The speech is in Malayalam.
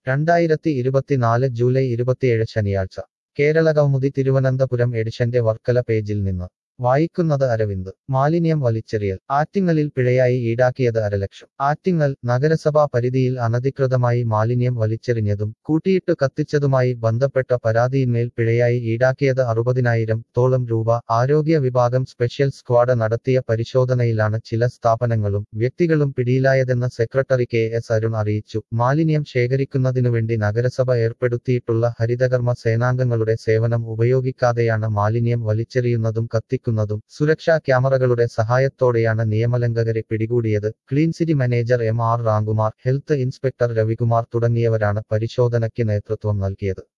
രണ്ടായിരത്തി ഇരുപത്തിനാല് ജൂലൈ ഇരുപത്തിയേഴ് ശനിയാഴ്ച കേരള കൗമുദി തിരുവനന്തപുരം എഡിഷന്റെ വർക്കല പേജിൽ നിന്ന് വായിക്കുന്നത് അരവിന്ദ് മാലിന്യം വലിച്ചെറിയൽ ആറ്റിങ്ങലിൽ പിഴയായി ഈടാക്കിയത് അരലക്ഷം ആറ്റിങ്ങൽ നഗരസഭാ പരിധിയിൽ അനധികൃതമായി മാലിന്യം വലിച്ചെറിഞ്ഞതും കൂട്ടിയിട്ട് കത്തിച്ചതുമായി ബന്ധപ്പെട്ട പരാതിയിന്മേൽ പിഴയായി ഈടാക്കിയത് അറുപതിനായിരം തോളം രൂപ ആരോഗ്യ വിഭാഗം സ്പെഷ്യൽ സ്ക്വാഡ് നടത്തിയ പരിശോധനയിലാണ് ചില സ്ഥാപനങ്ങളും വ്യക്തികളും പിടിയിലായതെന്ന് സെക്രട്ടറി കെ എസ് അരുൺ അറിയിച്ചു മാലിന്യം ശേഖരിക്കുന്നതിനുവേണ്ടി നഗരസഭ ഏർപ്പെടുത്തിയിട്ടുള്ള ഹരിതകർമ്മ സേനാംഗങ്ങളുടെ സേവനം ഉപയോഗിക്കാതെയാണ് മാലിന്യം വലിച്ചെറിയുന്നതും കത്തി എത്തിക്കുന്നതും സുരക്ഷാ ക്യാമറകളുടെ സഹായത്തോടെയാണ് നിയമലംഘകരെ പിടികൂടിയത് clean city manager M R Ramkumar health inspector Ravikumar തുടങ്ങിയവരാണ് പരിശോധനയ്ക്ക് നേതൃത്വം നൽകിയത്